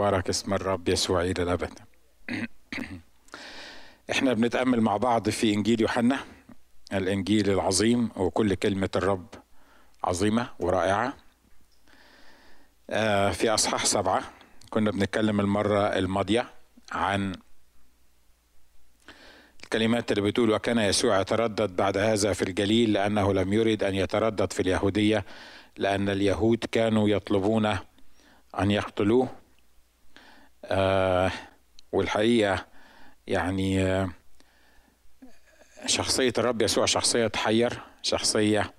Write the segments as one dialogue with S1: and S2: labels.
S1: مبارك اسم الرب يسوع إلى الأبد احنا بنتأمل مع بعض في إنجيل يوحنا الإنجيل العظيم وكل كلمة الرب عظيمة ورائعة آه، في أصحاح سبعة كنا بنتكلم المرة الماضية عن الكلمات اللي بتقول وكان يسوع يتردد بعد هذا في الجليل لأنه لم يرد أن يتردد في اليهودية لأن اليهود كانوا يطلبون أن يقتلوه آه والحقيقة يعني آه شخصية الرب يسوع شخصية تحير شخصية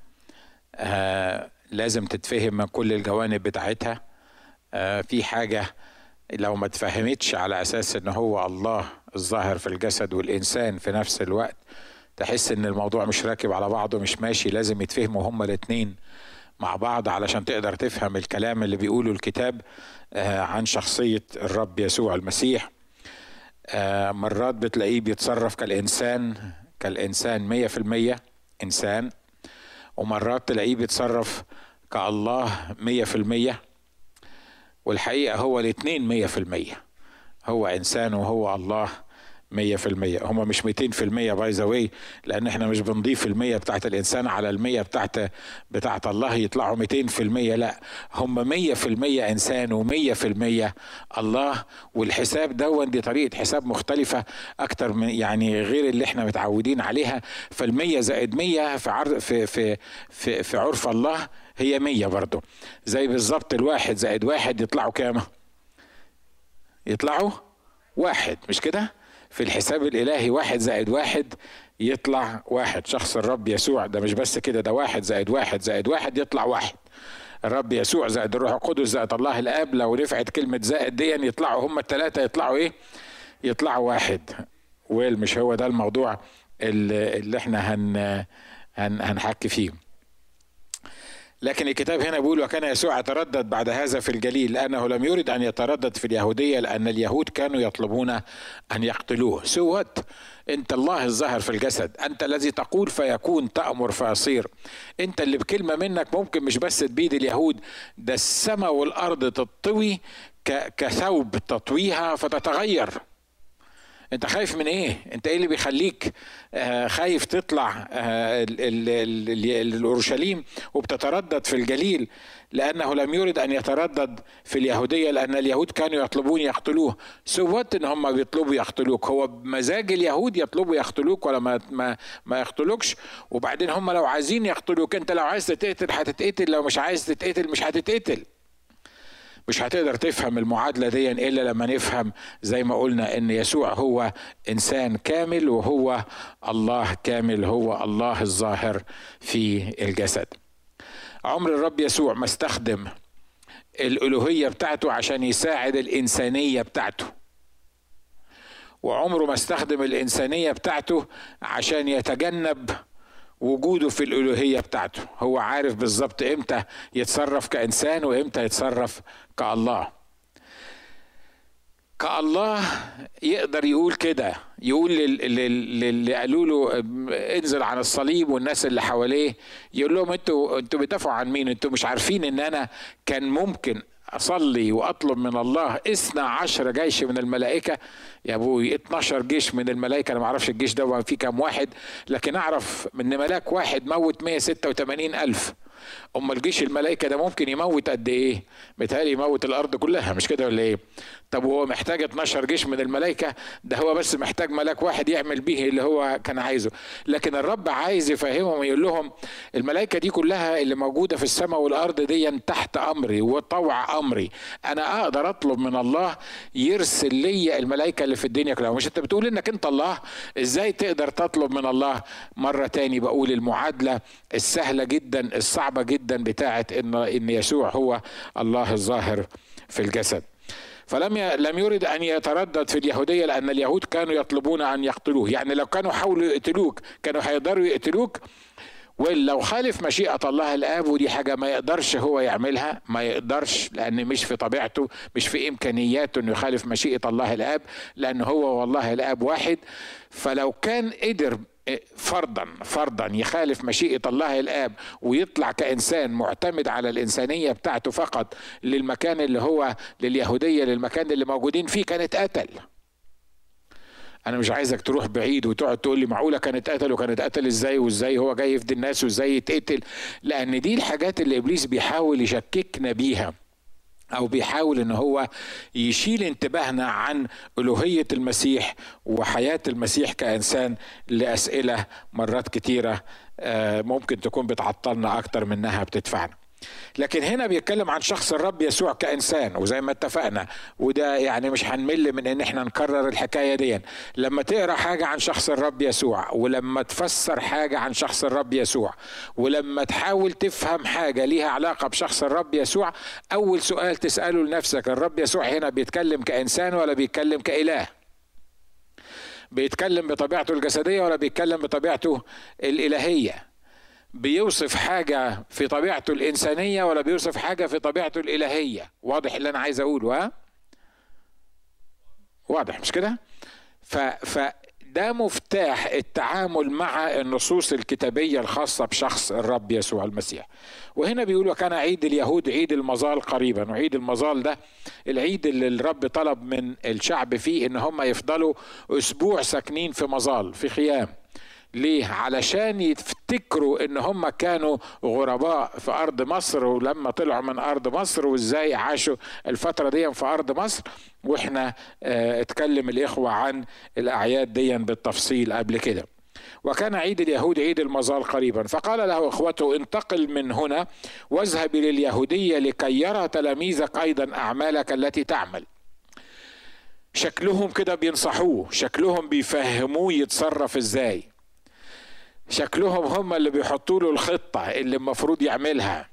S1: آه لازم تتفهم من كل الجوانب بتاعتها آه في حاجة لو ما تفهمتش على أساس إن هو الله الظاهر في الجسد والإنسان في نفس الوقت تحس إن الموضوع مش راكب على بعضه مش ماشي لازم يتفهموا هما الاتنين مع بعض علشان تقدر تفهم الكلام اللي بيقوله الكتاب آه عن شخصية الرب يسوع المسيح آه مرات بتلاقيه بيتصرف كالإنسان كالإنسان مية في المية إنسان ومرات تلاقيه بيتصرف كالله مية في المية والحقيقة هو الاتنين مية في المية هو إنسان وهو الله مية في المية هما مش ميتين في المية باي ذا واي لأن احنا مش بنضيف المية بتاعت الإنسان على المية بتاعت بتاعت الله يطلعوا ميتين في المية لا هما مية في المية إنسان ومية في المية الله والحساب دون دي طريقة حساب مختلفة أكتر من يعني غير اللي احنا متعودين عليها فالمية زائد مية في عرض في في في, في عرف الله هي مية برضه زي بالظبط الواحد زائد واحد يطلعوا كام؟ يطلعوا واحد مش كده؟ في الحساب الإلهي واحد زائد واحد يطلع واحد شخص الرب يسوع ده مش بس كده ده واحد زائد واحد زائد واحد يطلع واحد الرب يسوع زائد الروح القدس زائد الله الآب لو رفعت كلمة زائد دي يطلعوا هم الثلاثة يطلعوا إيه؟ يطلعوا واحد ويل مش هو ده الموضوع اللي, اللي احنا هن, هن هنحكي فيه لكن الكتاب هنا بيقول وكان يسوع يتردد بعد هذا في الجليل لأنه لم يرد أن يتردد في اليهودية لأن اليهود كانوا يطلبون أن يقتلوه سوت أنت الله الظاهر في الجسد أنت الذي تقول فيكون تأمر فيصير أنت اللي بكلمة منك ممكن مش بس تبيد اليهود ده السماء والأرض تطوي كثوب تطويها فتتغير انت خايف من ايه انت ايه اللي بيخليك آه خايف تطلع آه الاورشليم وبتتردد في الجليل لانه لم يرد ان يتردد في اليهوديه لان اليهود كانوا يطلبون يقتلوه سوت ان هم بيطلبوا يقتلوك هو بمزاج اليهود يطلبوا يقتلوك ولا ما ما, ما يقتلوكش وبعدين هم لو عايزين يقتلوك انت لو عايز تتقتل هتتقتل لو مش عايز تتقتل مش هتتقتل مش هتقدر تفهم المعادلة دي إلا لما نفهم زي ما قلنا إن يسوع هو إنسان كامل وهو الله كامل هو الله الظاهر في الجسد عمر الرب يسوع ما استخدم الألوهية بتاعته عشان يساعد الإنسانية بتاعته وعمره ما استخدم الإنسانية بتاعته عشان يتجنب وجوده في الالوهيه بتاعته هو عارف بالظبط امتى يتصرف كانسان وامتى يتصرف كالله كالله يقدر يقول كده يقول للي قالوا له انزل عن الصليب والناس اللي حواليه يقول لهم انتوا انتوا بتدافعوا عن مين انتوا مش عارفين ان انا كان ممكن اصلي واطلب من الله اثنى عشر جيش من الملائكه يا ابوي 12 جيش من الملائكه انا ما اعرفش الجيش ده فيه كام واحد لكن اعرف ان ملاك واحد موت 186 الف اما الجيش الملائكه ده ممكن يموت قد ايه متهيألي يموت الارض كلها مش كده ولا ايه طب هو محتاج 12 جيش من الملائكه ده هو بس محتاج ملاك واحد يعمل به اللي هو كان عايزه لكن الرب عايز يفهمهم ويقول لهم الملائكه دي كلها اللي موجوده في السماء والارض دي تحت امري وطوع امري انا اقدر اطلب من الله يرسل لي الملائكه اللي في الدنيا كلها مش انت بتقول انك انت الله ازاي تقدر تطلب من الله مره تاني بقول المعادله السهله جدا الصعبه جدا بتاعه ان ان يسوع هو الله الظاهر في الجسد فلم ي... لم يرد ان يتردد في اليهوديه لان اليهود كانوا يطلبون ان يقتلوه يعني لو كانوا حاولوا يقتلوك كانوا هيقدروا يقتلوك ولو خالف مشيئة الله الآب ودي حاجة ما يقدرش هو يعملها ما يقدرش لأن مش في طبيعته مش في إمكانياته إنه يخالف مشيئة الله الآب لأن هو والله الآب واحد فلو كان قدر فرضا فرضا يخالف مشيئة الله الآب ويطلع كإنسان معتمد على الإنسانية بتاعته فقط للمكان اللي هو لليهودية للمكان اللي موجودين فيه كان اتقتل انا مش عايزك تروح بعيد وتقعد تقول لي معقوله كان اتقتل وكان اتقتل ازاي وازاي هو جاي يفدي الناس وازاي يتقتل لان دي الحاجات اللي ابليس بيحاول يشككنا بيها او بيحاول ان هو يشيل انتباهنا عن الوهيه المسيح وحياه المسيح كانسان لاسئله مرات كتيره آه، ممكن تكون بتعطلنا اكتر منها بتدفعنا لكن هنا بيتكلم عن شخص الرب يسوع كإنسان وزي ما اتفقنا وده يعني مش هنمل من ان احنا نكرر الحكاية دي لما تقرأ حاجة عن شخص الرب يسوع ولما تفسر حاجة عن شخص الرب يسوع ولما تحاول تفهم حاجة ليها علاقة بشخص الرب يسوع أول سؤال تسأله لنفسك الرب يسوع هنا بيتكلم كإنسان ولا بيتكلم كإله بيتكلم بطبيعته الجسدية ولا بيتكلم بطبيعته الإلهية بيوصف حاجة في طبيعته الإنسانية ولا بيوصف حاجة في طبيعته الإلهية واضح اللي أنا عايز أقوله ها واضح مش كده ف... فده مفتاح التعامل مع النصوص الكتابية الخاصة بشخص الرب يسوع المسيح وهنا بيقولوا كان عيد اليهود عيد المظال قريبا وعيد المظال ده العيد اللي الرب طلب من الشعب فيه ان هم يفضلوا اسبوع ساكنين في مظال في خيام ليه علشان يفتكروا ان هم كانوا غرباء في ارض مصر ولما طلعوا من ارض مصر وازاي عاشوا الفتره دي في ارض مصر واحنا اه اتكلم الاخوه عن الاعياد دي بالتفصيل قبل كده وكان عيد اليهود عيد المظال قريبا فقال له اخوته انتقل من هنا واذهب الى اليهوديه لكي يرى تلاميذك ايضا اعمالك التي تعمل شكلهم كده بينصحوه شكلهم بيفهموه يتصرف ازاي شكلهم هم اللي بيحطوا له الخطه اللي المفروض يعملها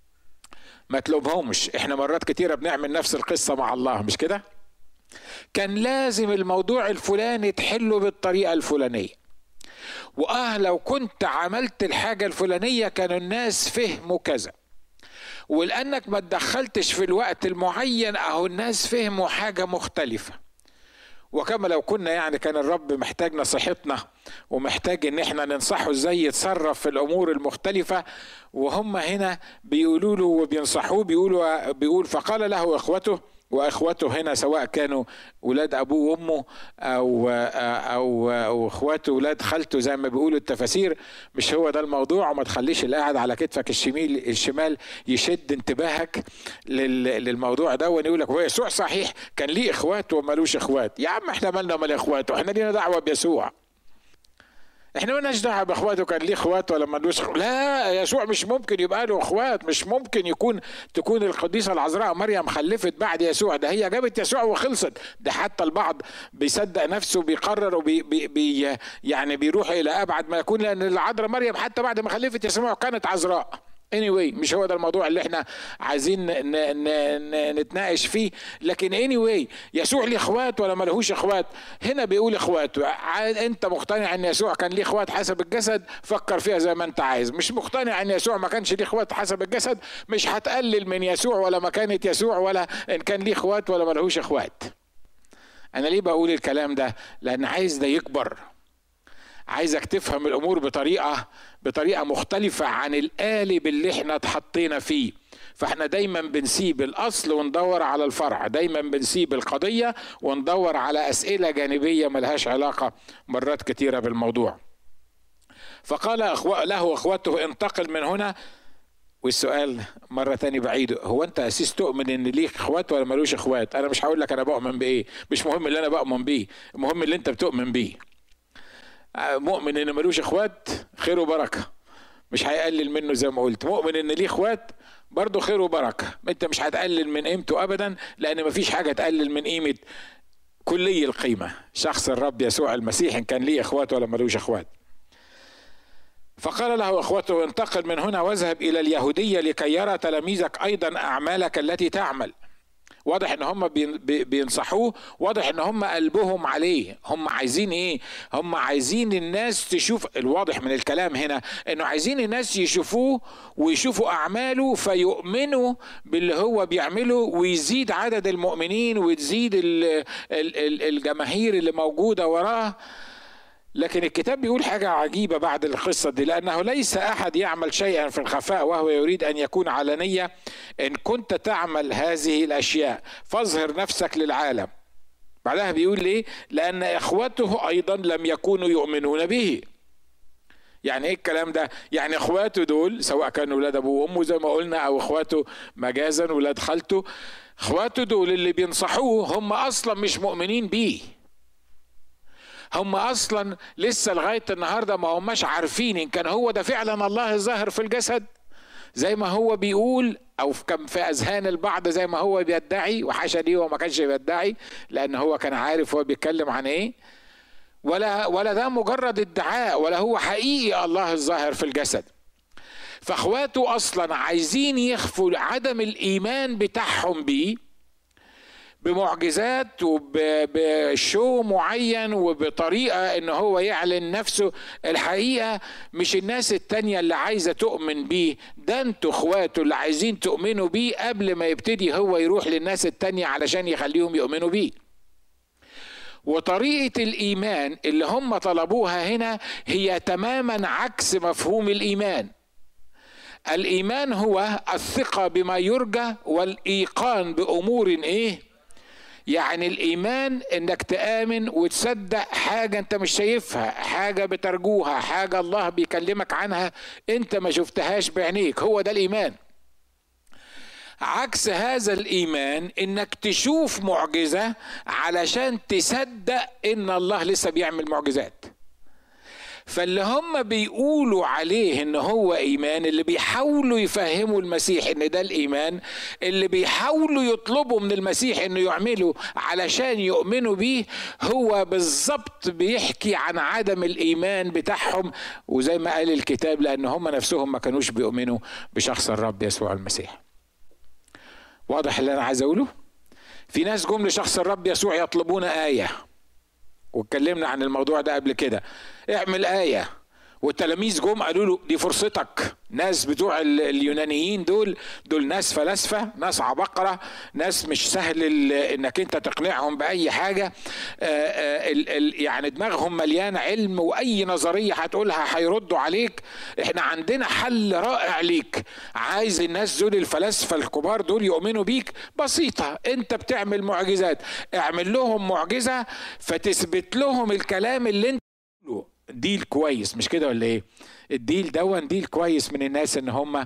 S1: ما تلومهمش احنا مرات كتيره بنعمل نفس القصه مع الله مش كده كان لازم الموضوع الفلاني تحله بالطريقه الفلانيه واه لو كنت عملت الحاجه الفلانيه كانوا الناس فهموا كذا ولانك ما تدخلتش في الوقت المعين اهو الناس فهموا حاجه مختلفه وكما لو كنا يعني كان الرب محتاج نصيحتنا ومحتاج ان احنا ننصحه ازاي يتصرف في الامور المختلفه وهم هنا بيقولوا له وبينصحوه بيقولوا بيقول فقال له اخوته واخوته هنا سواء كانوا ولاد ابوه وامه او او او اخواته ولاد خالته زي ما بيقولوا التفاسير مش هو ده الموضوع وما تخليش القاعد على كتفك الشمال الشمال يشد انتباهك للموضوع ده ويقول لك هو يسوع صحيح كان ليه اخوات ومالوش اخوات يا عم احنا مالنا مال اخواته احنا لينا دعوه بيسوع احنا مالناش دعوه باخواته كان ليه اخوات ولا مالوش لا يسوع مش ممكن يبقى له اخوات مش ممكن يكون تكون القديسه العذراء مريم خلفت بعد يسوع ده هي جابت يسوع وخلصت ده حتى البعض بيصدق نفسه بيقرر وبي بي بي يعني بيروح الى ابعد ما يكون لان العذراء مريم حتى بعد ما خلفت يسوع كانت عذراء anyway مش هو ده الموضوع اللي احنا عايزين نتناقش فيه لكن anyway يسوع ليه اخوات ولا ملهوش اخوات هنا بيقول اخوات انت مقتنع ان يسوع كان ليه اخوات حسب الجسد فكر فيها زي ما انت عايز مش مقتنع ان يسوع ما كانش ليه اخوات حسب الجسد مش هتقلل من يسوع ولا مكانة يسوع ولا ان كان ليه اخوات ولا ملهوش اخوات انا ليه بقول الكلام ده لان عايز ده يكبر عايزك تفهم الامور بطريقه بطريقه مختلفه عن القالب اللي احنا اتحطينا فيه فاحنا دايما بنسيب الاصل وندور على الفرع دايما بنسيب القضيه وندور على اسئله جانبيه ملهاش علاقه مرات كتيره بالموضوع فقال أخو... له اخوته انتقل من هنا والسؤال مرة تاني بعيد هو أنت أسيس تؤمن إن ليك إخوات ولا ملوش إخوات؟ أنا مش هقول لك أنا بؤمن بإيه، مش مهم اللي أنا بؤمن بيه، المهم اللي أنت بتؤمن بيه. مؤمن ان ملوش اخوات خير وبركه مش هيقلل منه زي ما قلت مؤمن ان ليه اخوات برضه خير وبركه انت مش هتقلل من قيمته ابدا لان مفيش حاجه تقلل من قيمه كلي القيمه شخص الرب يسوع المسيح ان كان ليه اخوات ولا ملوش اخوات فقال له اخوته انتقل من هنا واذهب الى اليهوديه لكي يرى تلاميذك ايضا اعمالك التي تعمل واضح ان هم بينصحوه واضح ان هم قلبهم عليه هم عايزين ايه هم عايزين الناس تشوف الواضح من الكلام هنا انه عايزين الناس يشوفوه ويشوفوا اعماله فيؤمنوا باللي هو بيعمله ويزيد عدد المؤمنين وتزيد الجماهير اللي موجوده وراه لكن الكتاب بيقول حاجة عجيبة بعد القصة دي لأنه ليس أحد يعمل شيئا في الخفاء وهو يريد أن يكون علنية إن كنت تعمل هذه الأشياء فاظهر نفسك للعالم بعدها بيقول ليه لأن إخوته أيضا لم يكونوا يؤمنون به يعني ايه الكلام ده يعني اخواته دول سواء كانوا ولاد ابوه وامه زي ما قلنا او اخواته مجازا ولاد خالته اخواته دول اللي بينصحوه هم اصلا مش مؤمنين بيه هم اصلا لسه لغايه النهارده ما هماش عارفين ان كان هو ده فعلا الله الظاهر في الجسد زي ما هو بيقول او كان في اذهان البعض زي ما هو بيدعي وحاشا ليه هو ما كانش بيدعي لان هو كان عارف هو بيتكلم عن ايه ولا ولا ده مجرد ادعاء ولا هو حقيقي الله الظاهر في الجسد فاخواته اصلا عايزين يخفوا عدم الايمان بتاعهم بيه بمعجزات وبشو معين وبطريقة ان هو يعلن نفسه الحقيقة مش الناس التانية اللي عايزة تؤمن بيه ده انتوا اخواته اللي عايزين تؤمنوا بيه قبل ما يبتدي هو يروح للناس التانية علشان يخليهم يؤمنوا بيه وطريقة الإيمان اللي هم طلبوها هنا هي تماما عكس مفهوم الإيمان الإيمان هو الثقة بما يرجى والإيقان بأمور إيه يعني الايمان انك تامن وتصدق حاجه انت مش شايفها حاجه بترجوها حاجه الله بيكلمك عنها انت ما شفتهاش بعينيك هو ده الايمان عكس هذا الايمان انك تشوف معجزه علشان تصدق ان الله لسه بيعمل معجزات فاللي هم بيقولوا عليه ان هو ايمان اللي بيحاولوا يفهموا المسيح ان ده الايمان اللي بيحاولوا يطلبوا من المسيح انه يعمله علشان يؤمنوا بيه هو بالظبط بيحكي عن عدم الايمان بتاعهم وزي ما قال الكتاب لان هم نفسهم ما كانوش بيؤمنوا بشخص الرب يسوع المسيح واضح اللي انا عايز اقوله في ناس جم لشخص الرب يسوع يطلبون ايه واتكلمنا عن الموضوع ده قبل كده اعمل ايه والتلاميذ جم قالوا له دي فرصتك ناس بتوع اليونانيين دول دول ناس فلاسفه ناس عبقره ناس مش سهل انك انت تقنعهم باي حاجه آه، آه، يعني دماغهم مليانه علم واي نظريه هتقولها هيردوا عليك احنا عندنا حل رائع ليك عايز الناس دول الفلاسفه الكبار دول يؤمنوا بيك بسيطه انت بتعمل معجزات اعمل لهم معجزه فتثبت لهم الكلام اللي انت ديل كويس مش كده ولا ايه الديل دون ديل كويس من الناس ان هم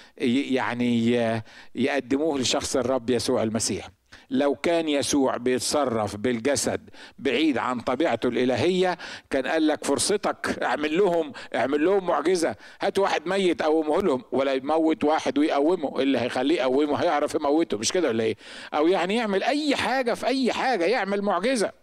S1: يعني يقدموه لشخص الرب يسوع المسيح لو كان يسوع بيتصرف بالجسد بعيد عن طبيعته الإلهية كان قال لك فرصتك اعمل لهم اعمل لهم معجزة هات واحد ميت قومه لهم ولا يموت واحد ويقومه اللي هيخليه يقومه هيعرف يموته مش كده ولا ايه او يعني يعمل اي حاجة في اي حاجة يعمل معجزة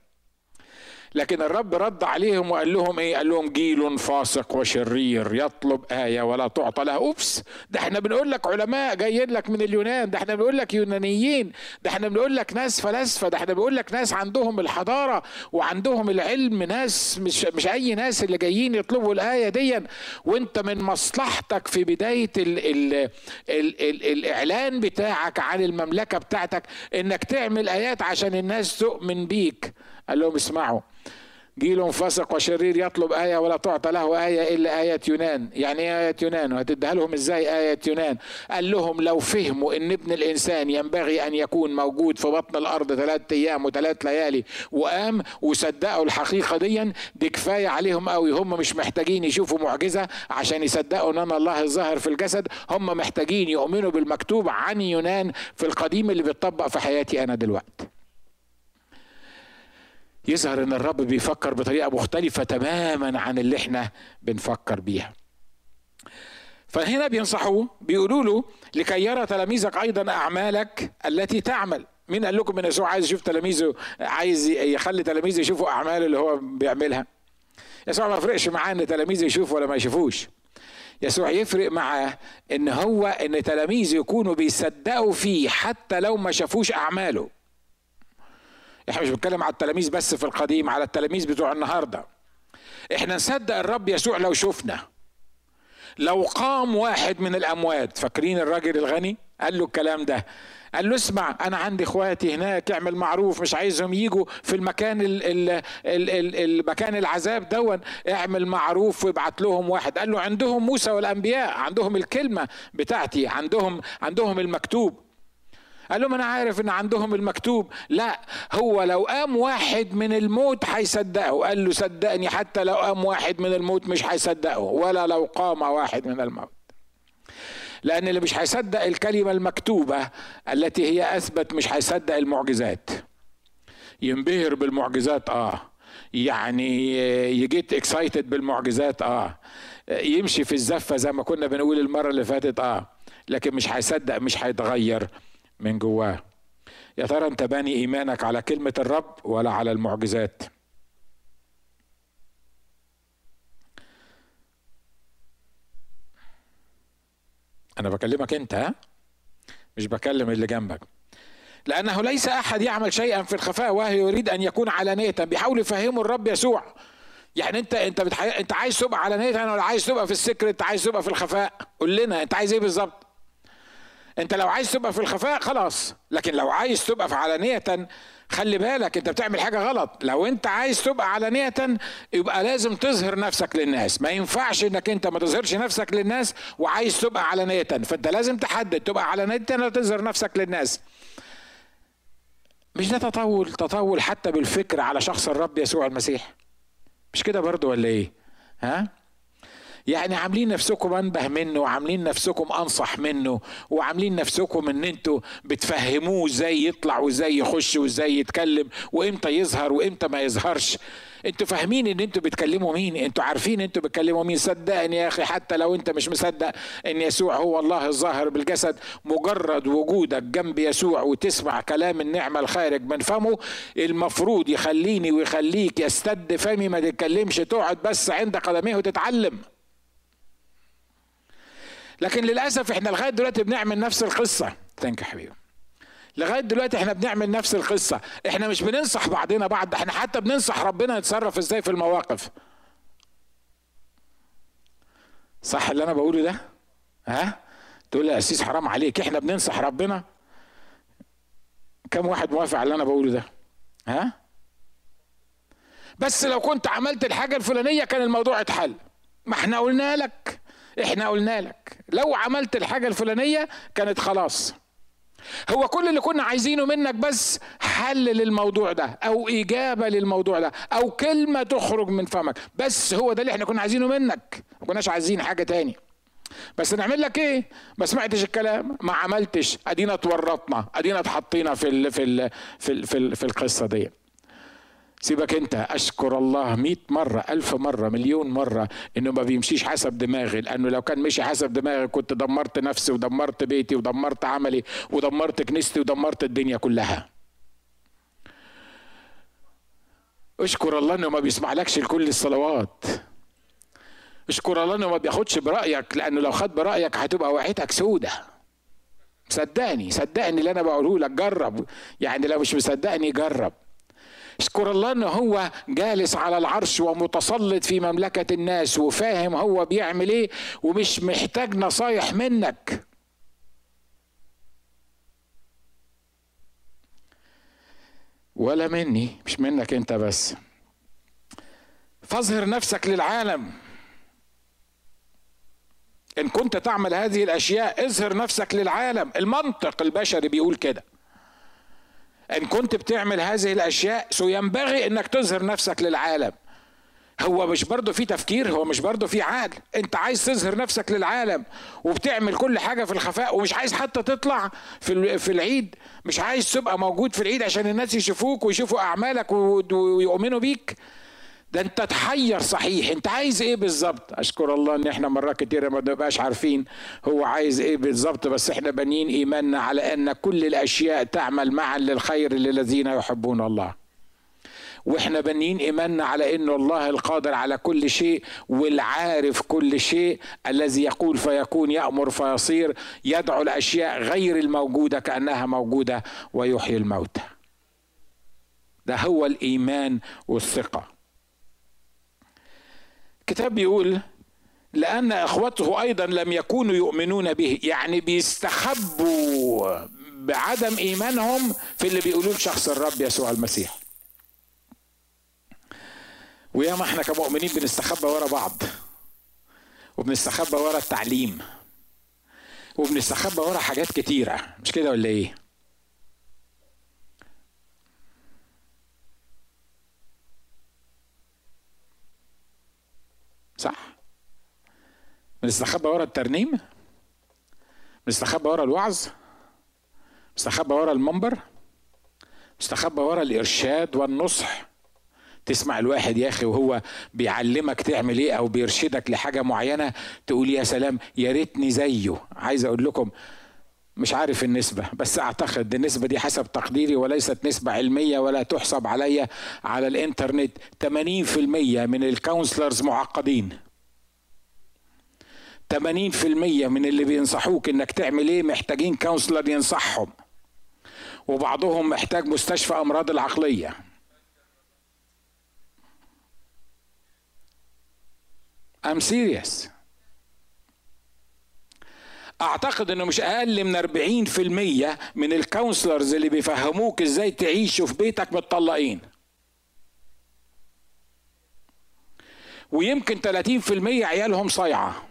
S1: لكن الرب رد عليهم وقال لهم ايه قال لهم جيل فاسق وشرير يطلب آية ولا تعطى لها أوبس ده احنا بنقول لك علماء جايين لك من اليونان ده احنا بنقول لك يونانيين ده احنا بنقول لك ناس فلاسفة ده احنا بنقول لك ناس عندهم الحضارة وعندهم العلم ناس مش مش أي ناس اللي جايين يطلبوا الآية دي وانت من مصلحتك في بداية ال ال ال ال الإعلان بتاعك عن المملكة بتاعتك انك تعمل آيات عشان الناس تؤمن بيك قال لهم اسمعوا جيل فاسق وشرير يطلب آية ولا تعطى له آية إلا آية يونان يعني إيه آية يونان وهتديها لهم إزاي آية يونان قال لهم لو فهموا إن ابن الإنسان ينبغي أن يكون موجود في بطن الأرض ثلاثة أيام وثلاث ليالي وقام وصدقوا الحقيقة دي دي كفاية عليهم قوي هم مش محتاجين يشوفوا معجزة عشان يصدقوا أن الله الظاهر في الجسد هم محتاجين يؤمنوا بالمكتوب عن يونان في القديم اللي بيطبق في حياتي أنا دلوقتي يظهر ان الرب بيفكر بطريقه مختلفه تماما عن اللي احنا بنفكر بيها فهنا بينصحوه بيقولوا له لكي يرى تلاميذك ايضا اعمالك التي تعمل مين قال لكم ان يسوع عايز يشوف تلاميذه عايز يخلي تلاميذه يشوفوا اعمال اللي هو بيعملها يسوع ما يفرقش معاه ان تلاميذه يشوفوا ولا ما يشوفوش يسوع يفرق معاه ان هو ان تلاميذه يكونوا بيصدقوا فيه حتى لو ما شافوش اعماله احنا مش بنتكلم على التلاميذ بس في القديم على التلاميذ بتوع النهارده احنا نصدق الرب يسوع لو شفنا لو قام واحد من الاموات فاكرين الراجل الغني قال له الكلام ده قال له اسمع انا عندي اخواتي هناك اعمل معروف مش عايزهم يجوا في المكان ال ال ال ال المكان العذاب دون اعمل معروف وابعت لهم واحد قال له عندهم موسى والانبياء عندهم الكلمه بتاعتي عندهم عندهم المكتوب قال لهم انا عارف ان عندهم المكتوب لا هو لو قام واحد من الموت هيصدقه قال له صدقني حتى لو قام واحد من الموت مش هيصدقه ولا لو قام واحد من الموت لأن اللي مش هيصدق الكلمة المكتوبة التي هي أثبت مش هيصدق المعجزات ينبهر بالمعجزات اه يعني يجيت اكسايتد بالمعجزات اه يمشي في الزفه زي ما كنا بنقول المره اللي فاتت اه لكن مش هيصدق مش هيتغير من جواه يا ترى انت باني ايمانك على كلمه الرب ولا على المعجزات انا بكلمك انت ها مش بكلم اللي جنبك لانه ليس احد يعمل شيئا في الخفاء وهو يريد ان يكون علانيه بيحاول يفهمه الرب يسوع يعني انت انت بتحي... انت عايز تبقى علانيه ولا عايز تبقى في السكرت عايز تبقى في الخفاء قول لنا انت عايز ايه بالظبط انت لو عايز تبقى في الخفاء خلاص لكن لو عايز تبقى في علانيه خلي بالك انت بتعمل حاجه غلط لو انت عايز تبقى علانيه يبقى لازم تظهر نفسك للناس ما ينفعش انك انت ما تظهرش نفسك للناس وعايز تبقى علانيه فانت لازم تحدد تبقى علانيه ولا تظهر نفسك للناس مش ده تطول تطول حتى بالفكر على شخص الرب يسوع المسيح مش كده برضو ولا ايه ها يعني عاملين نفسكم انبه منه وعاملين نفسكم انصح منه وعاملين نفسكم ان انتوا بتفهموه ازاي يطلع وازاي يخش وازاي يتكلم وامتى يظهر وامتى ما يظهرش انتوا فاهمين ان انتوا بتكلموا مين انتوا عارفين انتوا بتكلموا مين صدقني يا اخي حتى لو انت مش مصدق ان يسوع هو الله الظاهر بالجسد مجرد وجودك جنب يسوع وتسمع كلام النعمه الخارج من فمه المفروض يخليني ويخليك يستد فمي ما تتكلمش تقعد بس عند قدميه وتتعلم لكن للاسف احنا لغايه دلوقتي بنعمل نفس القصه ثانك يا حبيبي لغايه دلوقتي احنا بنعمل نفس القصه احنا مش بننصح بعضنا بعض احنا حتى بننصح ربنا يتصرف ازاي في المواقف صح اللي انا بقوله ده ها تقول لي يا اسيس حرام عليك احنا بننصح ربنا كم واحد موافق على اللي انا بقوله ده ها بس لو كنت عملت الحاجه الفلانيه كان الموضوع اتحل ما احنا قلنا لك احنا قلنا لك لو عملت الحاجه الفلانيه كانت خلاص هو كل اللي كنا عايزينه منك بس حل للموضوع ده او اجابه للموضوع ده او كلمه تخرج من فمك بس هو ده اللي احنا كنا عايزينه منك ما كناش عايزين حاجه تاني بس نعمل لك ايه ما سمعتش الكلام ما عملتش ادينا اتورطنا ادينا اتحطينا في ال في ال في ال في, ال في القصه دي سيبك انت اشكر الله مئة مرة ألف مرة مليون مرة انه ما بيمشيش حسب دماغي لانه لو كان مشي حسب دماغي كنت دمرت نفسي ودمرت بيتي ودمرت عملي ودمرت كنيستي ودمرت الدنيا كلها اشكر الله انه ما بيسمعلكش لكل الصلوات اشكر الله انه ما بياخدش برايك لانه لو خد برايك هتبقى وعيتك سودة صدقني صدقني اللي انا بقوله لك جرب يعني لو مش مصدقني جرب اشكر الله ان هو جالس على العرش ومتسلط في مملكة الناس وفاهم هو بيعمل ايه ومش محتاج نصايح منك ولا مني مش منك انت بس فاظهر نفسك للعالم ان كنت تعمل هذه الاشياء اظهر نفسك للعالم المنطق البشري بيقول كده ان كنت بتعمل هذه الاشياء سو ينبغي انك تظهر نفسك للعالم هو مش برضه في تفكير هو مش برضه في عقل انت عايز تظهر نفسك للعالم وبتعمل كل حاجه في الخفاء ومش عايز حتى تطلع في في العيد مش عايز تبقى موجود في العيد عشان الناس يشوفوك ويشوفوا اعمالك ويؤمنوا بيك ده انت تحير صحيح انت عايز ايه بالظبط اشكر الله ان احنا مرات كتيره ما بنبقاش عارفين هو عايز ايه بالظبط بس احنا بانيين ايماننا على ان كل الاشياء تعمل معا للخير للذين يحبون الله واحنا بانيين ايماننا على ان الله القادر على كل شيء والعارف كل شيء الذي يقول فيكون يامر فيصير يدعو الاشياء غير الموجوده كانها موجوده ويحيي الموتى ده هو الايمان والثقه الكتاب بيقول لأن إخوته أيضا لم يكونوا يؤمنون به يعني بيستخبوا بعدم ايمانهم في اللي بيقولوه شخص الرب يسوع المسيح وياما احنا كمؤمنين بنستخبى ورا بعض وبنستخبى ورا التعليم وبنستخبى ورا حاجات كتيرة مش كده ولا ايه صح بنستخبى ورا الترنيم بنستخبى ورا الوعظ بنستخبى ورا المنبر بنستخبى ورا الارشاد والنصح تسمع الواحد يا اخي وهو بيعلمك تعمل ايه او بيرشدك لحاجه معينه تقول يا سلام يا ريتني زيه عايز اقول لكم مش عارف النسبة بس أعتقد النسبة دي حسب تقديري وليست نسبة علمية ولا تحسب عليا على الإنترنت 80% من الكونسلرز معقدين 80% من اللي بينصحوك انك تعمل ايه محتاجين كونسلر ينصحهم وبعضهم محتاج مستشفى امراض العقليه I'm serious اعتقد انه مش اقل من 40% من الكونسلرز اللي بيفهموك ازاي تعيش في بيتك متطلقين ويمكن 30% عيالهم صايعه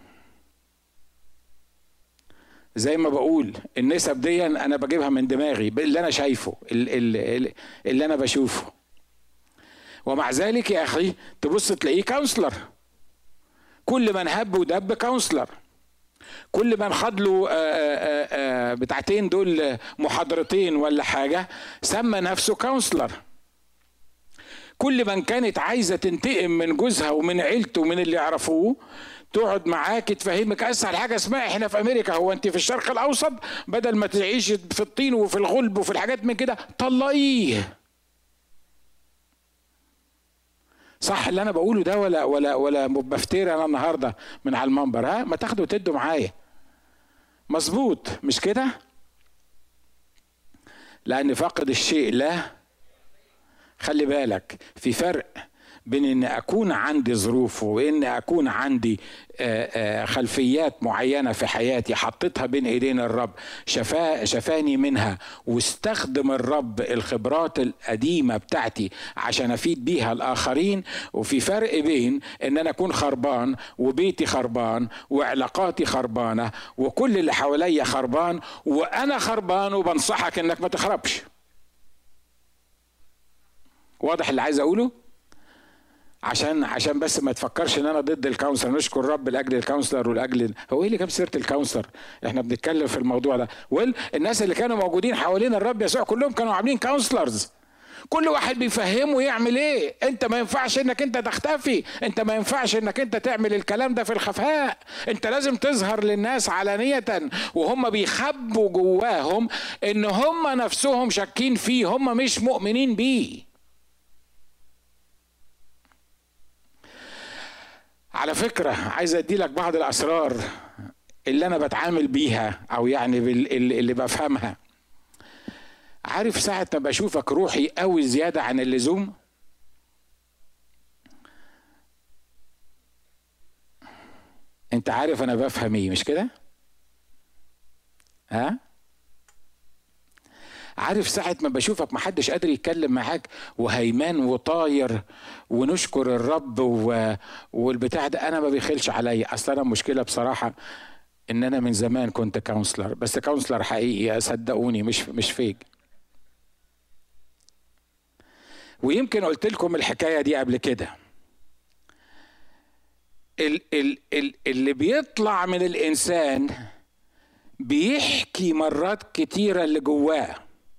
S1: زي ما بقول النسب دي انا بجيبها من دماغي اللي انا شايفه اللي, اللي انا بشوفه ومع ذلك يا اخي تبص تلاقيه كونسلر كل من هب ودب كونسلر كل من خد له آه، آه، آه، بتاعتين دول محاضرتين ولا حاجه سمى نفسه كونسلر كل من كانت عايزه تنتقم من جوزها ومن عيلته ومن اللي يعرفوه تقعد معاك تفهمك اسهل حاجه اسمها احنا في امريكا هو انت في الشرق الاوسط بدل ما تعيش في الطين وفي الغلب وفي الحاجات من كده طلقيه صح اللي انا بقوله ده ولا ولا ولا بفتري انا النهارده من على المنبر ها ما تاخدوا وتدوا معايا مظبوط مش كده لان فقد الشيء لا خلي بالك في فرق بين ان اكون عندي ظروف وان اكون عندي آه، آه، خلفيات معينه في حياتي حطيتها بين ايدين الرب شفا شفاني منها واستخدم الرب الخبرات القديمه بتاعتي عشان افيد بيها الاخرين وفي فرق بين ان انا اكون خربان وبيتي خربان وعلاقاتي خربانه وكل اللي حواليا خربان وانا خربان وبنصحك انك ما تخربش واضح اللي عايز اقوله عشان عشان بس ما تفكرش ان انا ضد الكونسلر نشكر الرب لاجل الكونسلر ولاجل هو ايه اللي جاب سيره الكونسلر احنا بنتكلم في الموضوع ده ويل الناس اللي كانوا موجودين حوالين الرب يسوع كلهم كانوا عاملين كونسلرز كل واحد بيفهمه يعمل ايه انت ما ينفعش انك انت تختفي انت ما ينفعش انك انت تعمل الكلام ده في الخفاء انت لازم تظهر للناس علانية وهم بيخبوا جواهم ان هم نفسهم شاكين فيه هم مش مؤمنين بيه على فكرة عايز ادي لك بعض الاسرار اللي انا بتعامل بيها او يعني اللي بفهمها عارف ساعة ما بشوفك روحي قوي زيادة عن اللزوم انت عارف انا بفهم ايه مش كده ها عارف ساعة ما بشوفك محدش قادر يتكلم معاك وهيمان وطاير ونشكر الرب و... والبتاع ده انا ما بيخلش عليا اصل انا مشكلة بصراحة ان انا من زمان كنت كونسلر بس كونسلر حقيقي صدقوني مش مش فيك ويمكن قلت لكم الحكاية دي قبل كده ال ال ال اللي بيطلع من الانسان بيحكي مرات كتيرة اللي جواه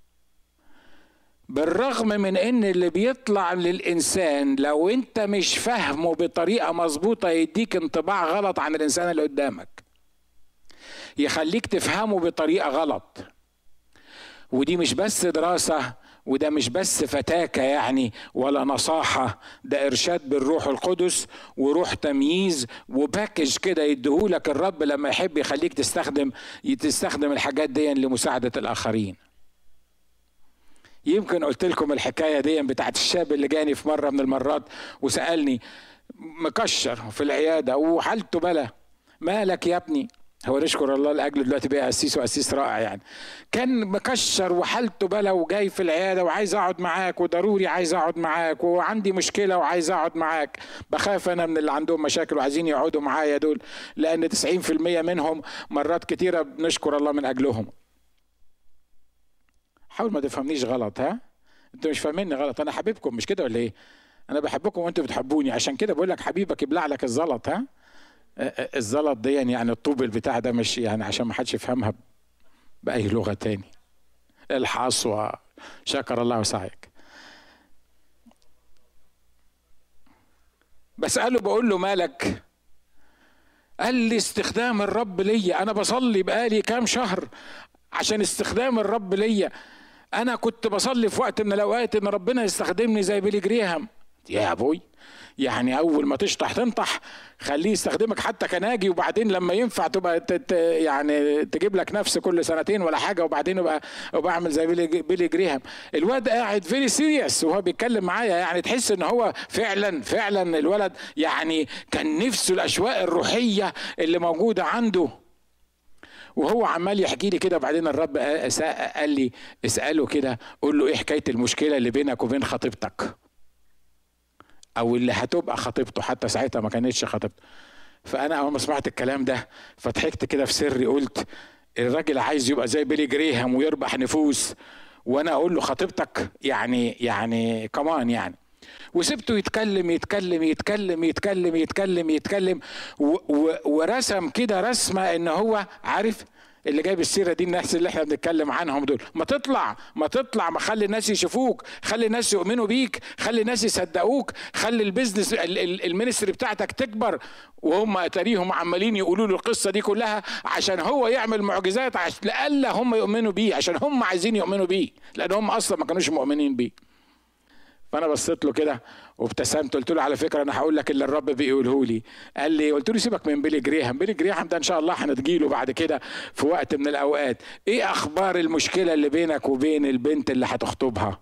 S1: بالرغم من ان اللي بيطلع للانسان لو انت مش فاهمه بطريقه مظبوطه يديك انطباع غلط عن الانسان اللي قدامك يخليك تفهمه بطريقه غلط ودي مش بس دراسه وده مش بس فتاكة يعني ولا نصاحة ده إرشاد بالروح القدس وروح تمييز وباكج كده يديهولك الرب لما يحب يخليك تستخدم تستخدم الحاجات دي لمساعدة الآخرين يمكن قلت لكم الحكايه دي بتاعت الشاب اللي جاني في مره من المرات وسالني مكشر في العياده وحالته بلا مالك يا ابني هو نشكر الله لاجله دلوقتي بقى قسيس وقسيس رائع يعني كان مكشر وحالته بلا وجاي في العياده وعايز اقعد معاك وضروري عايز اقعد معاك وعندي مشكله وعايز اقعد معاك بخاف انا من اللي عندهم مشاكل وعايزين يقعدوا معايا دول لان 90% منهم مرات كتيره بنشكر الله من اجلهم حاول ما تفهمنيش غلط ها انتوا مش فاهميني غلط انا حبيبكم مش كده ولا ايه انا بحبكم وانتوا بتحبوني عشان كده بقول لك حبيبك يبلع لك الزلط ها الزلط دي يعني الطوب البتاع ده مش يعني عشان ما حدش يفهمها بأي لغة تاني الحصوة شكر الله سعيك بسأله بقول له مالك قال لي استخدام الرب ليا أنا بصلي بقالي كام شهر عشان استخدام الرب ليا أنا كنت بصلي في وقت من الأوقات إن ربنا يستخدمني زي بيلي جريهام يا أبوي يعني اول ما تشطح تنطح خليه يستخدمك حتى كناجي وبعدين لما ينفع تبقى تت يعني تجيب لك نفس كل سنتين ولا حاجه وبعدين يبقى يبقى اعمل زي بيلي, بيلي جريهام الواد قاعد فيري سيريس وهو بيتكلم معايا يعني تحس ان هو فعلا فعلا الولد يعني كان نفسه الاشواق الروحيه اللي موجوده عنده وهو عمال يحكي لي كده وبعدين الرب قال لي اساله كده قول له ايه حكايه المشكله اللي بينك وبين خطيبتك او اللي هتبقى خطيبته حتى ساعتها ما كانتش خطيبته فانا اول ما سمعت الكلام ده فضحكت كده في سري قلت الراجل عايز يبقى زي بيلي جريهام ويربح نفوس وانا اقول له خطيبتك يعني يعني كمان يعني وسبته يتكلم يتكلم يتكلم يتكلم يتكلم يتكلم ورسم كده رسمه ان هو عارف اللي جايب السيره دي الناس اللي احنا بنتكلم عنهم دول ما تطلع ما تطلع ما خلي الناس يشوفوك خلي الناس يؤمنوا بيك خلي الناس يصدقوك خلي البيزنس المينستري بتاعتك تكبر وهم اتاريهم عمالين يقولوا له القصه دي كلها عشان هو يعمل معجزات عشان لألا هم يؤمنوا بيه عشان هم عايزين يؤمنوا بيه لان هم اصلا ما كانوش مؤمنين بيه فانا بصيت له كده وابتسمت قلت له على فكره انا هقول لك اللي الرب بيقوله لي قال لي قلت له سيبك من بيلي جريهام بيلي جريهام ده ان شاء الله هنتجيله بعد كده في وقت من الاوقات ايه اخبار المشكله اللي بينك وبين البنت اللي هتخطبها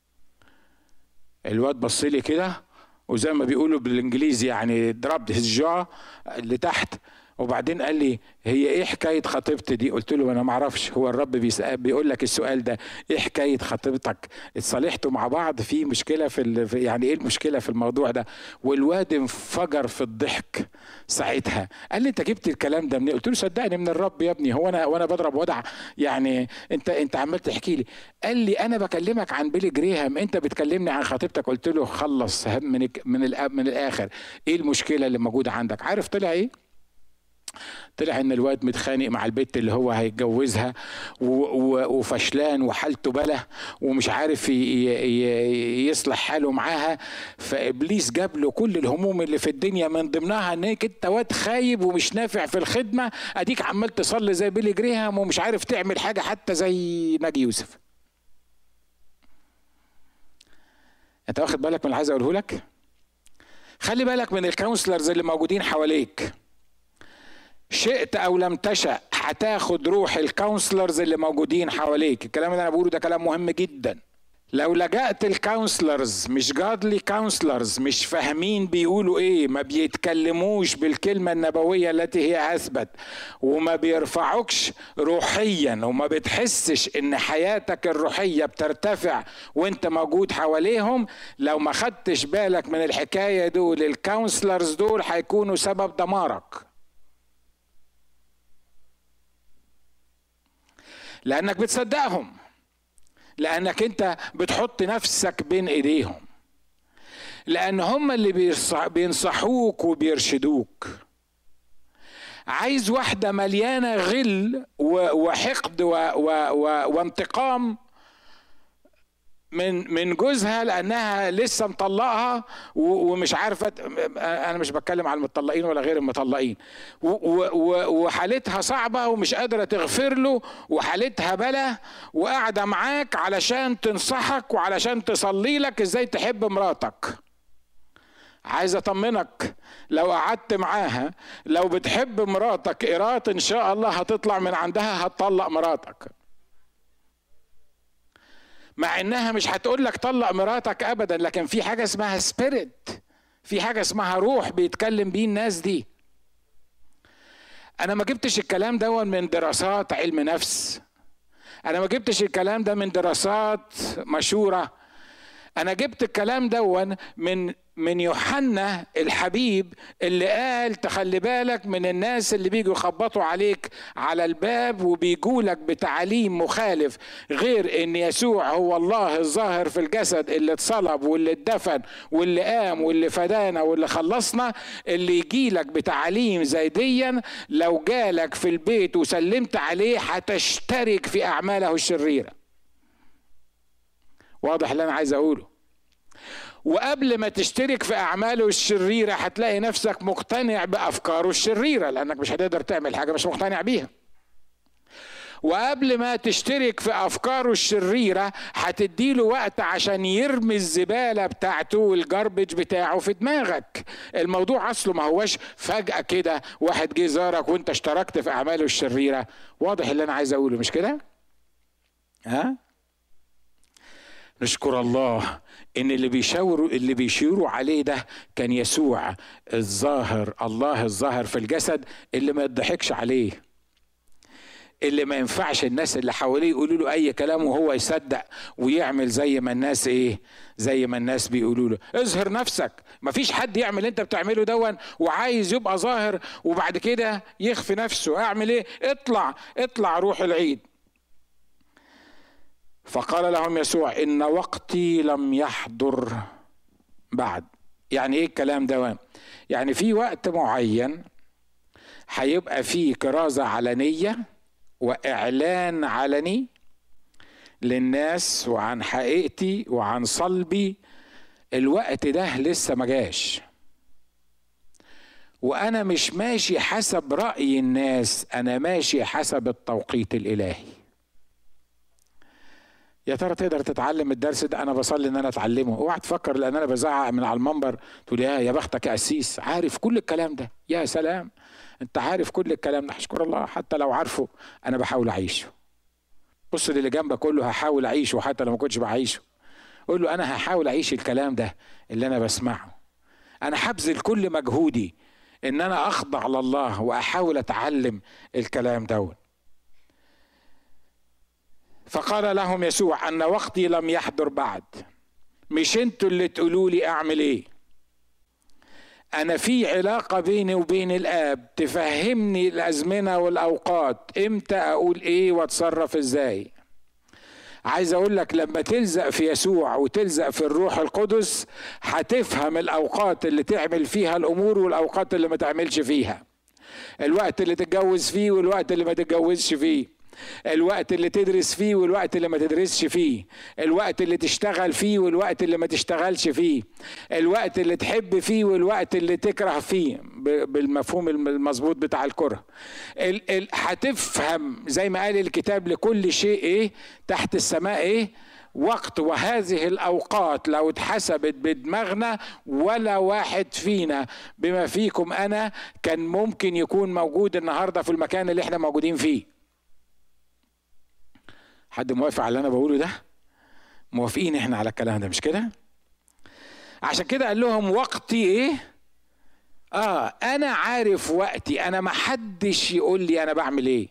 S1: الواد بص لي كده وزي ما بيقولوا بالانجليزي يعني ضربت هيز جا لتحت وبعدين قال لي هي ايه حكايه خطيبتي دي قلت له انا ما اعرفش هو الرب بيقول لك السؤال ده ايه حكايه خطيبتك اتصالحتوا مع بعض في مشكله في يعني ايه المشكله في الموضوع ده والواد انفجر في الضحك ساعتها قال لي انت جبت الكلام ده منين قلت له صدقني من الرب يا ابني هو انا وانا بضرب وضع يعني انت انت عمال تحكي لي قال لي انا بكلمك عن بيلي جريهام انت بتكلمني عن خطيبتك قلت له خلص من من من الاخر ايه المشكله اللي موجوده عندك عارف طلع ايه طلع ان الواد متخانق مع البت اللي هو هيتجوزها وفشلان وحالته بلا ومش عارف يصلح حاله معاها فابليس جاب له كل الهموم اللي في الدنيا من ضمنها انك انت واد خايب ومش نافع في الخدمه اديك عمال تصلي زي بيلي جريهام ومش عارف تعمل حاجه حتى زي ناجي يوسف انت واخد بالك من اللي عايز اقوله لك خلي بالك من الكونسلرز اللي موجودين حواليك شئت او لم تشأ هتاخد روح الكونسلرز اللي موجودين حواليك الكلام اللي انا بقوله ده كلام مهم جدا لو لجأت الكونسلرز مش جادلي كونسلرز مش فاهمين بيقولوا ايه ما بيتكلموش بالكلمة النبوية التي هي اثبت وما بيرفعوكش روحيا وما بتحسش ان حياتك الروحية بترتفع وانت موجود حواليهم لو ما خدتش بالك من الحكاية دول الكونسلرز دول هيكونوا سبب دمارك لانك بتصدقهم لانك انت بتحط نفسك بين ايديهم لان هم اللي بينصحوك وبيرشدوك عايز واحده مليانه غل وحقد وانتقام من من جوزها لانها لسه مطلقها ومش عارفه انا مش بتكلم على المطلقين ولا غير المطلقين وحالتها صعبه ومش قادره تغفر له وحالتها بلا وقاعده معاك علشان تنصحك وعلشان تصلي لك ازاي تحب مراتك عايز اطمنك لو قعدت معاها لو بتحب مراتك قرات ان شاء الله هتطلع من عندها هتطلق مراتك مع انها مش هتقول لك طلق مراتك ابدا لكن في حاجه اسمها سبيريت في حاجه اسمها روح بيتكلم بيه الناس دي انا ما جبتش الكلام ده من دراسات علم نفس انا ما جبتش الكلام ده من دراسات مشوره انا جبت الكلام دون من من يوحنا الحبيب اللي قال تخلي بالك من الناس اللي بيجوا يخبطوا عليك على الباب وبيجولك بتعليم مخالف غير ان يسوع هو الله الظاهر في الجسد اللي اتصلب واللي اتدفن واللي قام واللي فدانا واللي خلصنا اللي يجيلك بتعليم زي ديا لو جالك في البيت وسلمت عليه هتشترك في اعماله الشريره واضح اللي انا عايز اقوله وقبل ما تشترك في اعماله الشريره هتلاقي نفسك مقتنع بافكاره الشريره لانك مش هتقدر تعمل حاجه مش مقتنع بيها وقبل ما تشترك في افكاره الشريره هتديله وقت عشان يرمي الزباله بتاعته والجربج بتاعه في دماغك الموضوع اصله ما هوش فجاه كده واحد جه زارك وانت اشتركت في اعماله الشريره واضح اللي انا عايز اقوله مش كده ها نشكر الله ان اللي بيشاوروا اللي بيشيروا عليه ده كان يسوع الظاهر الله الظاهر في الجسد اللي ما يضحكش عليه اللي ما ينفعش الناس اللي حواليه يقولوا له اي كلام وهو يصدق ويعمل زي ما الناس ايه زي ما الناس بيقولوا له اظهر نفسك ما فيش حد يعمل اللي انت بتعمله دون وعايز يبقى ظاهر وبعد كده يخفي نفسه اعمل ايه اطلع اطلع روح العيد فقال لهم يسوع ان وقتي لم يحضر بعد يعني ايه الكلام ده يعني في وقت معين هيبقى فيه كرازة علنية وإعلان علني للناس وعن حقيقتي وعن صلبي الوقت ده لسه ما جاش وأنا مش ماشي حسب رأي الناس أنا ماشي حسب التوقيت الإلهي يا ترى تقدر تتعلم الدرس ده انا بصلي ان انا اتعلمه اوعى تفكر لان انا بزعق من على المنبر تقول يا يا بختك يا قسيس عارف كل الكلام ده يا سلام انت عارف كل الكلام ده اشكر الله حتى لو عارفه انا بحاول اعيشه بص للي جنبك قول له هحاول اعيشه حتى لو ما كنتش بعيشه قول له انا هحاول اعيش الكلام ده اللي انا بسمعه انا هبذل كل مجهودي ان انا اخضع لله واحاول اتعلم الكلام دوت فقال لهم يسوع ان وقتي لم يحضر بعد مش انتوا اللي تقولوا لي اعمل ايه انا في علاقه بيني وبين الاب تفهمني الازمنه والاوقات امتى اقول ايه واتصرف ازاي عايز اقول لك لما تلزق في يسوع وتلزق في الروح القدس هتفهم الاوقات اللي تعمل فيها الامور والاوقات اللي ما تعملش فيها الوقت اللي تتجوز فيه والوقت اللي ما تتجوزش فيه الوقت اللي تدرس فيه والوقت اللي ما تدرسش فيه الوقت اللي تشتغل فيه والوقت اللي ما تشتغلش فيه الوقت اللي تحب فيه والوقت اللي تكره فيه بالمفهوم المظبوط بتاع الكره هتفهم زي ما قال الكتاب لكل شيء ايه تحت السماء ايه وقت وهذه الاوقات لو اتحسبت بدماغنا ولا واحد فينا بما فيكم انا كان ممكن يكون موجود النهارده في المكان اللي احنا موجودين فيه حد موافق على اللي انا بقوله ده موافقين احنا على الكلام ده مش كده عشان كده قال لهم وقتي ايه اه انا عارف وقتي انا ما حدش يقول لي انا بعمل ايه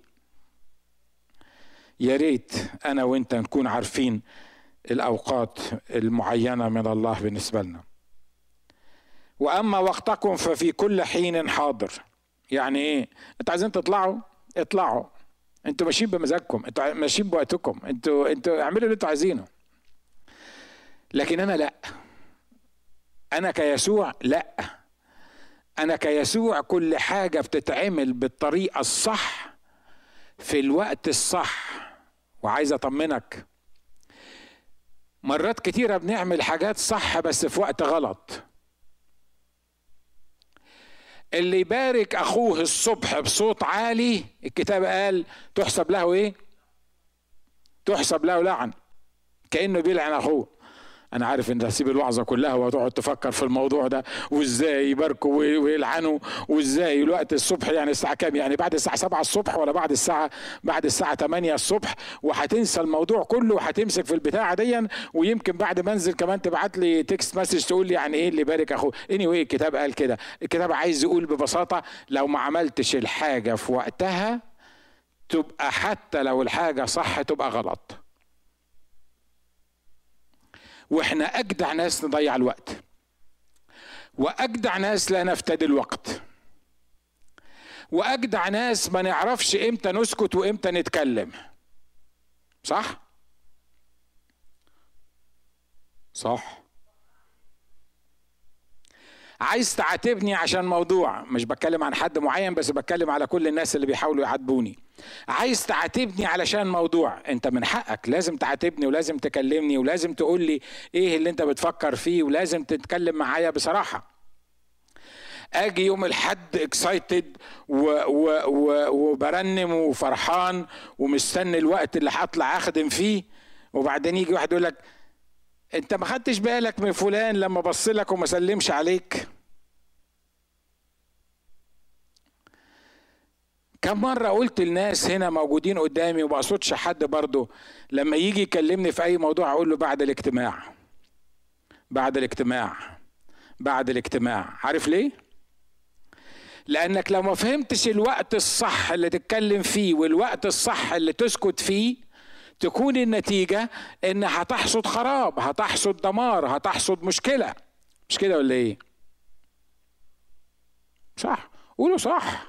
S1: يا ريت انا وانت نكون عارفين الاوقات المعينه من الله بالنسبه لنا واما وقتكم ففي كل حين حاضر يعني ايه انتوا عايزين تطلعوا اطلعوا انتوا ماشيين بمزاجكم انتوا ماشيين بوقتكم انتوا انتوا اعملوا اللي انتوا عايزينه لكن انا لا انا كيسوع لا انا كيسوع كل حاجه بتتعمل بالطريقه الصح في الوقت الصح وعايز اطمنك مرات كتيره بنعمل حاجات صح بس في وقت غلط اللي يبارك اخوه الصبح بصوت عالي الكتاب قال تحسب له ايه تحسب له لعن كانه بيلعن اخوه انا عارف ان هسيب الوعظه كلها وهتقعد تفكر في الموضوع ده وازاي يباركوا ويلعنوا وازاي الوقت الصبح يعني الساعه كام يعني بعد الساعه 7 الصبح ولا بعد الساعه بعد الساعه 8 الصبح وهتنسى الموضوع كله وهتمسك في البتاعه دي ويمكن بعد ما انزل كمان تبعت لي تكست مسج تقول لي يعني ايه اللي بارك اخوه اني anyway الكتاب قال كده الكتاب عايز يقول ببساطه لو ما عملتش الحاجه في وقتها تبقى حتى لو الحاجه صح تبقى غلط واحنا اجدع ناس نضيع الوقت واجدع ناس لا نفتدي الوقت واجدع ناس ما نعرفش امتى نسكت وامتى نتكلم صح صح عايز تعاتبني عشان موضوع مش بتكلم عن حد معين بس بتكلم على كل الناس اللي بيحاولوا يعاتبوني عايز تعاتبني علشان موضوع انت من حقك لازم تعاتبني ولازم تكلمني ولازم تقول لي ايه اللي انت بتفكر فيه ولازم تتكلم معايا بصراحه اجي يوم الحد اكسايتد وبرنم وفرحان ومستني الوقت اللي هطلع اخدم فيه وبعدين يجي واحد يقول لك انت ما خدتش بالك من فلان لما بص لك وما سلمش عليك كم مرة قلت للناس هنا موجودين قدامي وما اقصدش حد برضه لما يجي يكلمني في أي موضوع أقول له بعد الاجتماع بعد الاجتماع بعد الاجتماع عارف ليه؟ لأنك لو ما فهمتش الوقت الصح اللي تتكلم فيه والوقت الصح اللي تسكت فيه تكون النتيجة إن هتحصد خراب هتحصد دمار هتحصد مشكلة مش كده ولا إيه؟ صح قولوا صح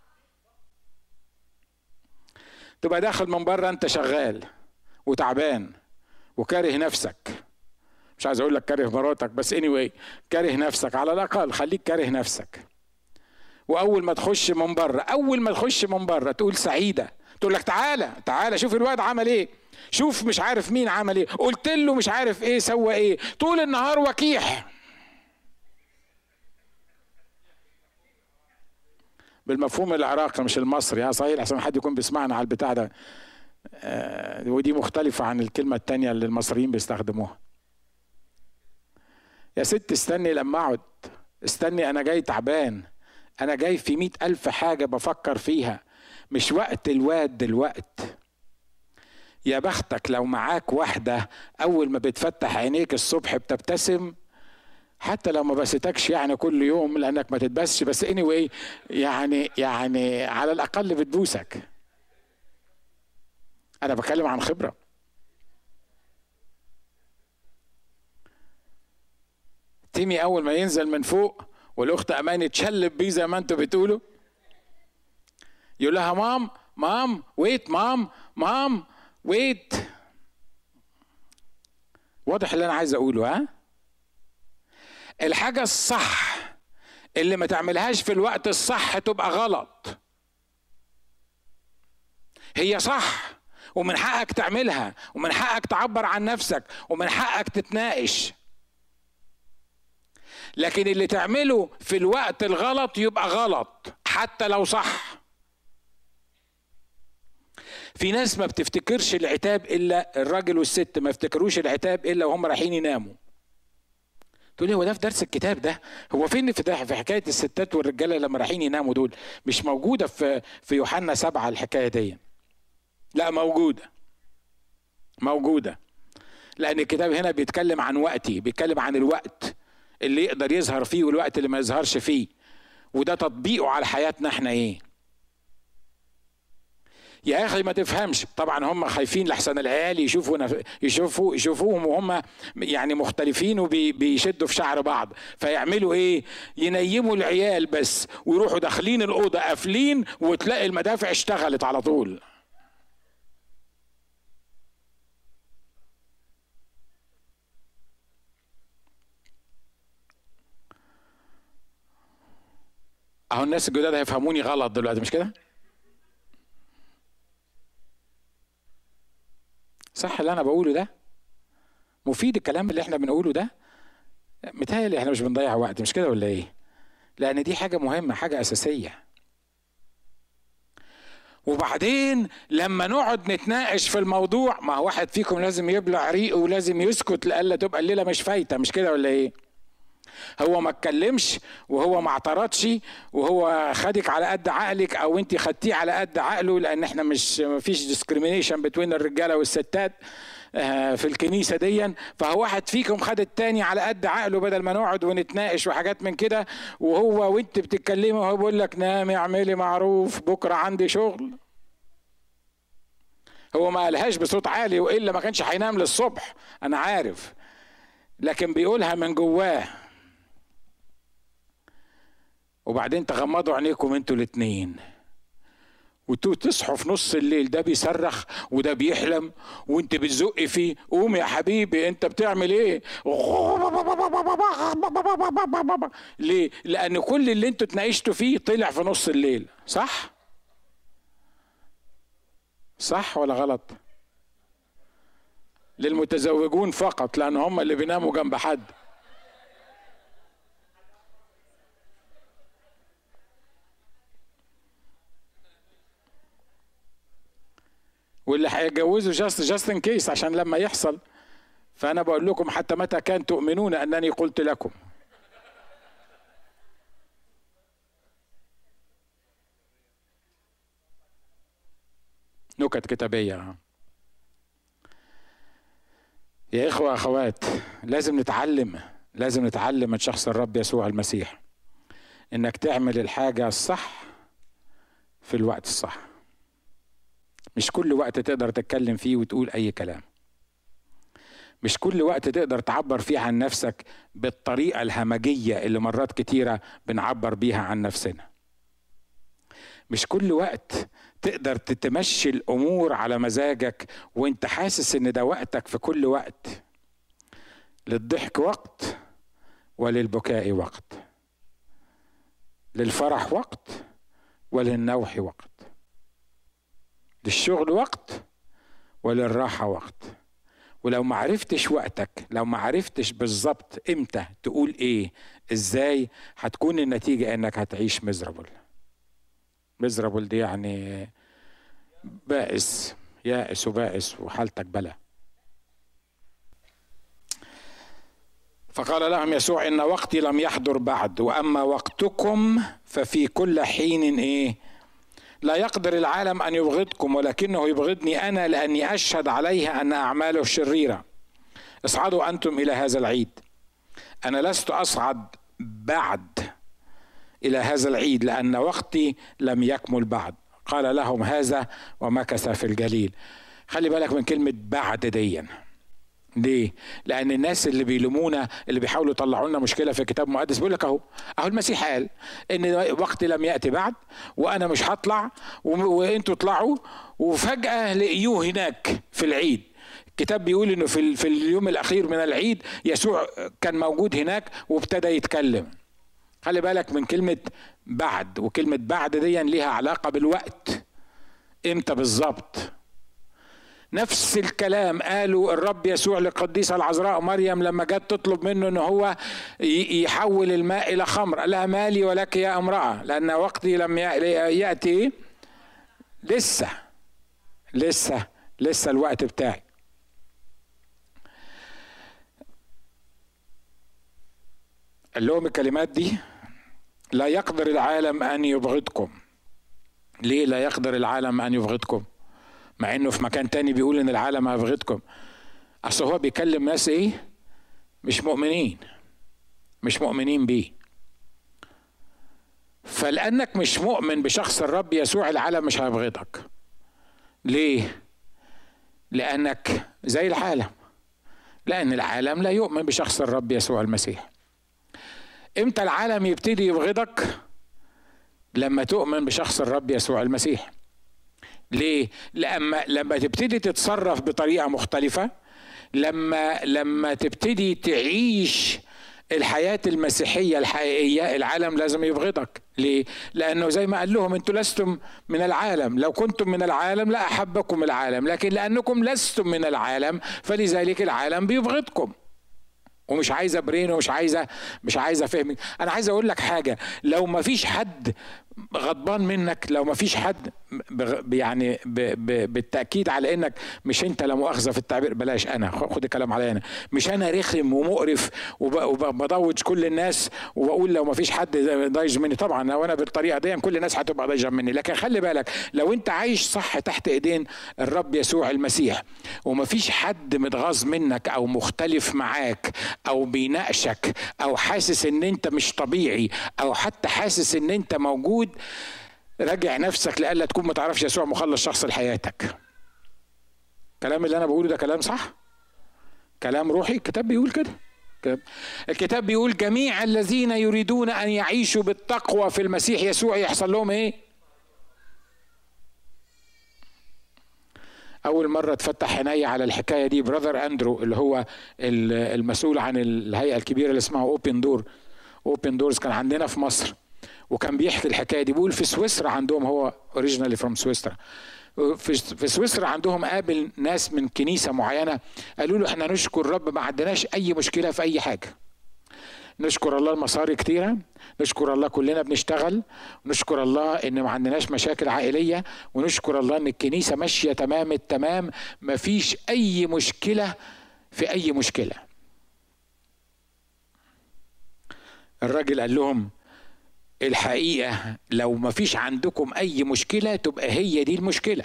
S1: تبقى داخل من بره انت شغال وتعبان وكاره نفسك مش عايز اقول لك كاره مراتك بس اني anyway كاره نفسك على الاقل خليك كاره نفسك واول ما تخش من بره اول ما تخش من بره تقول سعيده تقول لك تعالى تعالى شوف الواد عمل ايه شوف مش عارف مين عمل ايه قلت له مش عارف ايه سوى ايه طول النهار وكيح بالمفهوم العراقي مش المصري ها صحيح عشان حد يكون بيسمعنا على البتاع ده آه ودي مختلفة عن الكلمة التانية اللي المصريين بيستخدموها يا ست استني لما اقعد استني انا جاي تعبان انا جاي في مئة الف حاجة بفكر فيها مش وقت الواد دلوقت يا بختك لو معاك واحدة أول ما بتفتح عينيك الصبح بتبتسم حتى لو ما بستكش يعني كل يوم لانك ما تتبسش بس اني anyway يعني يعني على الاقل بتبوسك انا بتكلم عن خبره تيمي اول ما ينزل من فوق والاخت امان تشلب بيه زي ما انتوا بتقولوا يقول لها مام مام ويت مام مام ويت واضح اللي انا عايز اقوله ها الحاجة الصح اللي ما تعملهاش في الوقت الصح تبقى غلط هي صح ومن حقك تعملها ومن حقك تعبر عن نفسك ومن حقك تتناقش لكن اللي تعمله في الوقت الغلط يبقى غلط حتى لو صح في ناس ما بتفتكرش العتاب الا الراجل والست ما يفتكروش العتاب الا وهم رايحين يناموا تقول لي هو ده في درس الكتاب ده هو فين في ده في حكايه الستات والرجاله لما رايحين يناموا دول مش موجوده في في يوحنا سبعة الحكايه دي لا موجوده موجوده لان الكتاب هنا بيتكلم عن وقتي بيتكلم عن الوقت اللي يقدر يظهر فيه والوقت اللي ما يظهرش فيه وده تطبيقه على حياتنا احنا ايه يا اخي ما تفهمش طبعا هم خايفين لحسن العيال يشوفوا يشوفوا يشوفوهم وهم يعني مختلفين وبيشدوا في شعر بعض فيعملوا ايه ينيموا العيال بس ويروحوا داخلين الاوضه قافلين وتلاقي المدافع اشتغلت على طول اهو الناس الجداد هيفهموني غلط دلوقتي مش كده؟ صح اللي انا بقوله ده مفيد الكلام اللي احنا بنقوله ده متهيألي احنا مش بنضيع وقت مش كده ولا ايه لان دي حاجه مهمه حاجه اساسيه وبعدين لما نقعد نتناقش في الموضوع ما هو واحد فيكم لازم يبلع ريقه ولازم يسكت لألا تبقى الليله مش فايته مش كده ولا ايه؟ هو ما اتكلمش وهو ما اعترضش وهو خدك على قد عقلك او انت خدتيه على قد عقله لان احنا مش ما فيش ديسكريميشن بين الرجاله والستات آه، في الكنيسه ديا فهو واحد فيكم خد التاني على قد عقله بدل ما نقعد ونتناقش وحاجات من كده وهو وانت بتتكلمي وهو بيقول لك نامي اعملي معروف بكره عندي شغل هو ما قالهاش بصوت عالي والا ما كانش هينام للصبح انا عارف لكن بيقولها من جواه وبعدين تغمضوا عينيكم انتوا الاتنين وانتوا تصحوا في نص الليل ده بيصرخ وده بيحلم وانت بتزق فيه قوم يا حبيبي انت بتعمل ايه ليه لان كل اللي انتوا اتناقشتوا فيه طلع في نص الليل صح صح ولا غلط للمتزوجون فقط لان هم اللي بيناموا جنب حد واللي هيتجوزوا جاست جاست ان كيس عشان لما يحصل فانا بقول لكم حتى متى كان تؤمنون انني قلت لكم نكت كتابيه يا اخوه اخوات لازم نتعلم لازم نتعلم من شخص الرب يسوع المسيح انك تعمل الحاجه الصح في الوقت الصح مش كل وقت تقدر تتكلم فيه وتقول اي كلام مش كل وقت تقدر تعبر فيه عن نفسك بالطريقة الهمجية اللي مرات كتيرة بنعبر بيها عن نفسنا مش كل وقت تقدر تتمشي الأمور على مزاجك وانت حاسس ان ده وقتك في كل وقت للضحك وقت وللبكاء وقت للفرح وقت وللنوح وقت للشغل وقت وللراحة وقت ولو ما عرفتش وقتك لو ما عرفتش بالظبط امتى تقول ايه ازاي هتكون النتيجة انك هتعيش مزربل مزربل دي يعني بائس يائس وبائس وحالتك بلا فقال لهم يسوع ان وقتي لم يحضر بعد واما وقتكم ففي كل حين ايه لا يقدر العالم ان يبغضكم ولكنه يبغضني انا لاني اشهد عليه ان اعماله شريره اصعدوا انتم الى هذا العيد انا لست اصعد بعد الى هذا العيد لان وقتي لم يكمل بعد قال لهم هذا ومكث في الجليل خلي بالك من كلمه بعد ديًا ليه؟ لأن الناس اللي بيلومونا اللي بيحاولوا يطلعوا لنا مشكلة في الكتاب المقدس بيقول لك أهو أهو المسيح قال إن وقت لم يأتي بعد وأنا مش هطلع وأنتوا اطلعوا وفجأة لقيوه هناك في العيد الكتاب بيقول انه في في اليوم الاخير من العيد يسوع كان موجود هناك وابتدى يتكلم خلي بالك من كلمه بعد وكلمه بعد دي ليها علاقه بالوقت امتى بالظبط نفس الكلام قاله الرب يسوع للقديسه العذراء مريم لما جت تطلب منه ان هو يحول الماء الى خمر قال لها مالي ولك يا امراه لان وقتي لم ياتي لسه لسه لسه الوقت بتاعي قال لهم الكلمات دي لا يقدر العالم ان يبغضكم ليه لا يقدر العالم ان يبغضكم مع انه في مكان تاني بيقول ان العالم هيبغضكم اصل هو بيكلم ناس ايه مش مؤمنين مش مؤمنين بيه فلانك مش مؤمن بشخص الرب يسوع العالم مش هيبغضك ليه لانك زي العالم لان العالم لا يؤمن بشخص الرب يسوع المسيح امتى العالم يبتدي يبغضك لما تؤمن بشخص الرب يسوع المسيح ليه؟ لما لما تبتدي تتصرف بطريقه مختلفه لما لما تبتدي تعيش الحياة المسيحية الحقيقية العالم لازم يبغضك ليه؟ لأنه زي ما قال لهم أنتم لستم من العالم لو كنتم من العالم لا أحبكم العالم لكن لأنكم لستم من العالم فلذلك العالم بيبغضكم ومش عايزه برين ومش عايزه مش عايزه فهم انا عايز اقول لك حاجه لو ما فيش حد غضبان منك لو ما فيش حد يعني بالتاكيد على انك مش انت لا مؤاخذه في التعبير بلاش انا خد الكلام عليا انا مش انا رخم ومقرف وبضوج كل الناس وبقول لو ما فيش حد ضايج مني طبعا لو انا بالطريقه دي كل الناس هتبقى ضايجه مني لكن خلي بالك لو انت عايش صح تحت ايدين الرب يسوع المسيح وما فيش حد متغاظ منك او مختلف معاك او بيناقشك او حاسس ان انت مش طبيعي او حتى حاسس ان انت موجود راجع نفسك لألا تكون ما تعرفش يسوع مخلص شخص لحياتك الكلام اللي انا بقوله ده كلام صح كلام روحي الكتاب بيقول كده الكتاب بيقول جميع الذين يريدون ان يعيشوا بالتقوى في المسيح يسوع يحصل لهم ايه اول مره اتفتح عيني على الحكايه دي براذر اندرو اللي هو المسؤول عن الهيئه الكبيره اللي اسمها اوبن دور اوبن دورز كان عندنا في مصر وكان بيحكي الحكايه دي بيقول في سويسرا عندهم هو اوريجينالي فروم سويسرا في سويسرا عندهم قابل ناس من كنيسه معينه قالوا له احنا نشكر الرب ما عندناش اي مشكله في اي حاجه نشكر الله المصاري كتيرة نشكر الله كلنا بنشتغل نشكر الله ان ما عندناش مشاكل عائلية ونشكر الله ان الكنيسة ماشية تمام التمام ما فيش اي مشكلة في اي مشكلة الراجل قال لهم الحقيقة لو ما فيش عندكم أي مشكلة تبقى هي دي المشكلة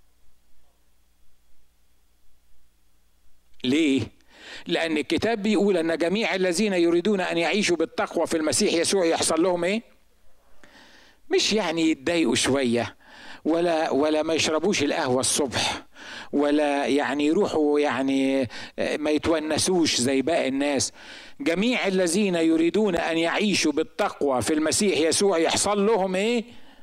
S1: ليه؟ لأن الكتاب بيقول أن جميع الذين يريدون أن يعيشوا بالتقوى في المسيح يسوع يحصل لهم إيه؟ مش يعني يتضايقوا شوية ولا ولا ما يشربوش القهوة الصبح ولا يعني يروحوا يعني ما يتونسوش زي باقي الناس جميع الذين يريدون ان يعيشوا بالتقوى في المسيح يسوع يحصل لهم ايه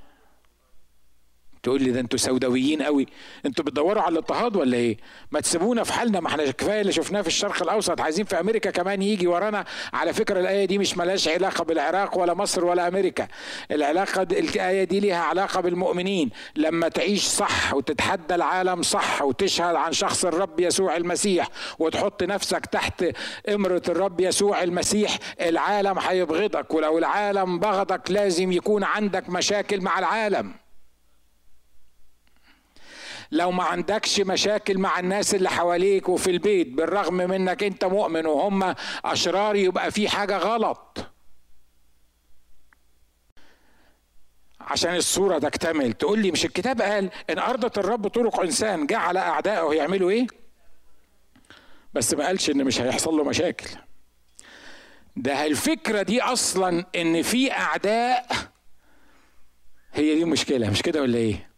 S1: تقول لي ده انتوا سوداويين قوي انتوا بتدوروا على الاضطهاد ولا ايه ما تسيبونا في حالنا ما احنا كفايه اللي شفناه في الشرق الاوسط عايزين في امريكا كمان يجي ورانا على فكره الايه دي مش ملاش علاقه بالعراق ولا مصر ولا امريكا العلاقه الايه دي ليها علاقه بالمؤمنين لما تعيش صح وتتحدى العالم صح وتشهد عن شخص الرب يسوع المسيح وتحط نفسك تحت امره الرب يسوع المسيح العالم هيبغضك ولو العالم بغضك لازم يكون عندك مشاكل مع العالم لو ما عندكش مشاكل مع الناس اللي حواليك وفي البيت بالرغم منك انت مؤمن وهم اشرار يبقى في حاجه غلط عشان الصورة تكتمل تقول لي مش الكتاب قال إن أرضت الرب طرق إنسان جعل أعدائه يعملوا إيه؟ بس ما قالش إن مش هيحصل له مشاكل ده الفكرة دي أصلا إن في أعداء هي دي مشكلة مش كده ولا إيه؟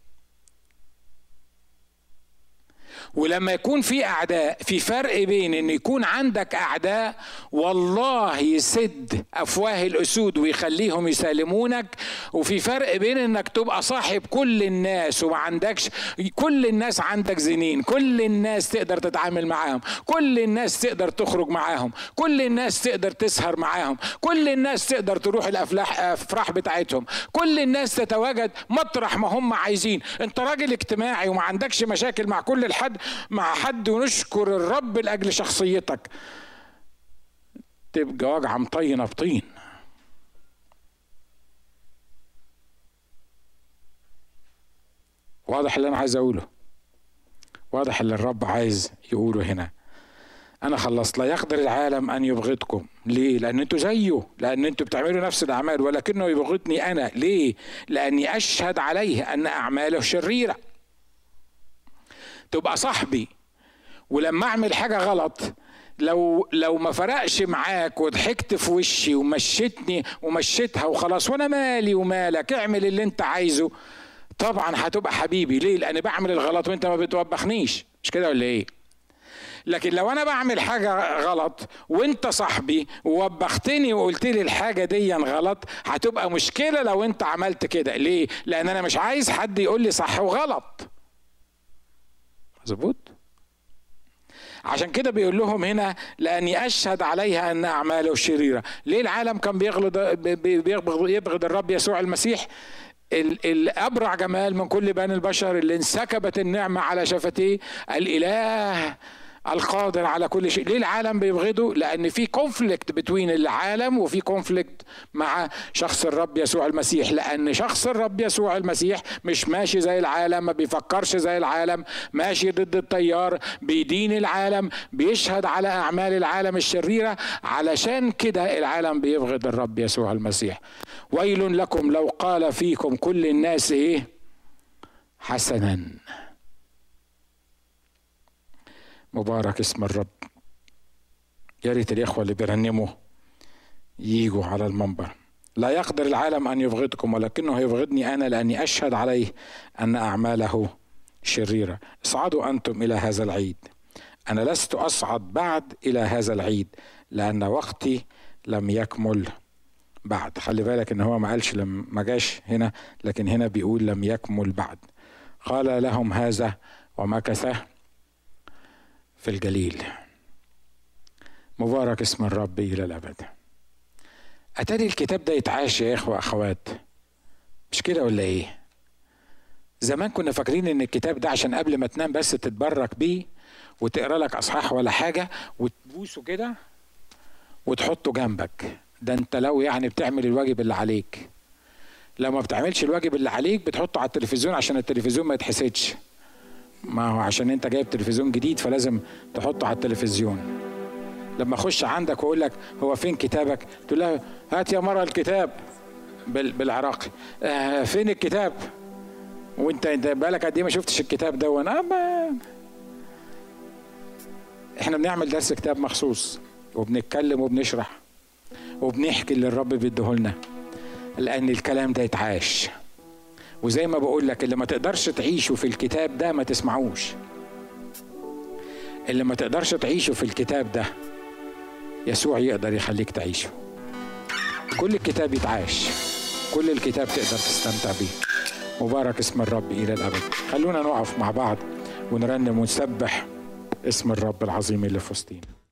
S1: ولما يكون في اعداء في فرق بين ان يكون عندك اعداء والله يسد افواه الاسود ويخليهم يسالمونك وفي فرق بين انك تبقى صاحب كل الناس وما عندكش كل الناس عندك زنين كل الناس تقدر تتعامل معاهم كل الناس تقدر تخرج معاهم كل الناس تقدر تسهر معاهم كل الناس تقدر تروح الافلاح افراح بتاعتهم كل الناس تتواجد مطرح ما هم عايزين انت راجل اجتماعي وما عندكش مشاكل مع كل الحد مع حد ونشكر الرب لاجل شخصيتك تبقى وجعه مطينه بطين واضح اللي انا عايز اقوله واضح اللي الرب عايز يقوله هنا انا خلصت لا يقدر العالم ان يبغضكم ليه لان انتوا زيه لان انتوا بتعملوا نفس الاعمال ولكنه يبغضني انا ليه لاني اشهد عليه ان اعماله شريره تبقى صاحبي ولما اعمل حاجه غلط لو لو ما فرقش معاك وضحكت في وشي ومشيتني ومشيتها وخلاص وانا مالي ومالك اعمل اللي انت عايزه طبعا هتبقى حبيبي ليه لان بعمل الغلط وانت ما بتوبخنيش مش كده ولا ايه لكن لو انا بعمل حاجه غلط وانت صاحبي ووبختني وقلت لي الحاجه دي غلط هتبقى مشكله لو انت عملت كده ليه لان انا مش عايز حد يقول لي صح وغلط مظبوط عشان كده بيقول لهم هنا لاني اشهد عليها ان اعماله شريره ليه العالم كان بيغلط يبغض الرب يسوع المسيح الابرع جمال من كل بني البشر اللي انسكبت النعمه على شفتيه الاله القادر على كل شيء ليه العالم بيبغضه لان في كونفليكت بين العالم وفي كونفليكت مع شخص الرب يسوع المسيح لان شخص الرب يسوع المسيح مش ماشي زي العالم ما بيفكرش زي العالم ماشي ضد التيار بيدين العالم بيشهد على اعمال العالم الشريره علشان كده العالم بيبغض الرب يسوع المسيح ويل لكم لو قال فيكم كل الناس ايه حسنا مبارك اسم الرب يا ريت الاخوه اللي بيرنموا ييجوا على المنبر لا يقدر العالم ان يبغضكم ولكنه يبغضني انا لاني اشهد عليه ان اعماله شريره اصعدوا انتم الى هذا العيد انا لست اصعد بعد الى هذا العيد لان وقتي لم يكمل بعد خلي بالك ان هو ما قالش لم ما جاش هنا لكن هنا بيقول لم يكمل بعد قال لهم هذا ومكث في الجليل مبارك اسم الرب الى الابد اتاري الكتاب ده يتعاش يا اخوه اخوات مش كده ولا ايه زمان كنا فاكرين ان الكتاب ده عشان قبل ما تنام بس تتبرك بيه وتقرا لك اصحاح ولا حاجه وتبوسه كده وتحطه جنبك ده انت لو يعني بتعمل الواجب اللي عليك لو ما بتعملش الواجب اللي عليك بتحطه على التلفزيون عشان التلفزيون ما يتحسدش ما هو عشان انت جايب تلفزيون جديد فلازم تحطه على التلفزيون لما اخش عندك واقول لك هو فين كتابك تقول لها هات يا مره الكتاب بالعراقي آه فين الكتاب وانت انت بالك قد ايه ما شفتش الكتاب ده وانا ما احنا بنعمل درس كتاب مخصوص وبنتكلم وبنشرح وبنحكي اللي الرب بيديهولنا لان الكلام ده يتعاش وزي ما بقول لك اللي ما تقدرش تعيشه في الكتاب ده ما تسمعوش اللي ما تقدرش تعيشه في الكتاب ده يسوع يقدر يخليك تعيشه كل الكتاب يتعاش كل الكتاب تقدر تستمتع بيه مبارك اسم الرب الى الابد خلونا نقف مع بعض ونرنم ونسبح اسم الرب العظيم اللي في وسطينا